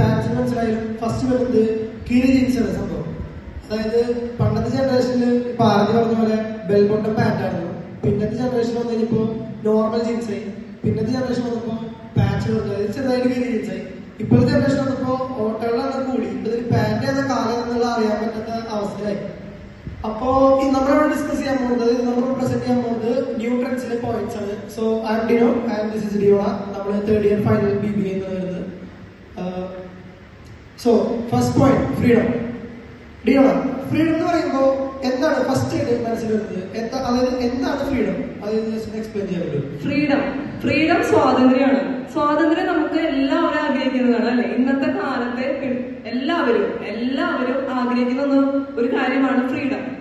പാൻസിന് മനസ്സിലായാലും first വരുന്നത് കീറി jeans ആണ് സംഭവം അതായത് പണ്ടത്തെ ജനറേഷനിൽ ഇപ്പൊ ആദ്യം പറഞ്ഞ പോലെ ബെൽ ബോട്ടം പാന്റ് ആയിരുന്നു പിന്നത്തെ ജനറേഷൻ വന്നു കഴിഞ്ഞപ്പോ നോർമൽ ജീൻസ് ആയി പിന്നത്തെ ജനറേഷൻ വന്നപ്പോ പാച്ച് വന്നു അതായത് ചെറുതായിട്ട് കീറി ജീൻസ് ആയി ഇപ്പോഴത്തെ ജനറേഷൻ വന്നപ്പോ ഓട്ടകളിലാണ് കൂടി ഇതൊരു പാന്റ് എന്ന കാലം എന്നുള്ള അറിയാൻ പറ്റാത്ത അവസ്ഥയായി അപ്പോ ഈ നമ്മളിവിടെ ഡിസ്കസ് ചെയ്യാൻ പോകുന്നത് നമ്മൾ പ്രസന്റ് ചെയ്യാൻ പോകുന്നത് ന്യൂ ട്രെൻഡ്സിലെ പോയിന്റ്സ് ആണ് so I am Dino and this is Diona നമ്മൾ third year final B B എന്ന് വരുന്നത് so first point freedom Diona freedom എന്ന് പറയുമ്പോൾ എന്താണ് ഫസ്റ്റ് ആയിട്ട് മനസ്സിൽ വരുന്നത് എന്താ അതായത് എന്താണ് ഫ്രീഡം അതായത് ജസ്റ്റ് എക്സ്പ്ലെയിൻ ചെയ്യാൻ പറ്റും ഫ്രീഡം ഫ്രീഡം സ്വാതന്ത്ര്യമാണ് സ്വാതന്ത്ര്യം നമുക്ക് എല്ലാവരും ആഗ്രഹിക്കുന്നതാണ് അല്ലെ ഇന്നത്തെ കാലത്തെ പി- എല്ലാവരും എല്ലാവരും ആഗ്രഹിക്കുന്ന ഒന്ന് ഒരു കാര്യമാണ് ഫ്രീഡം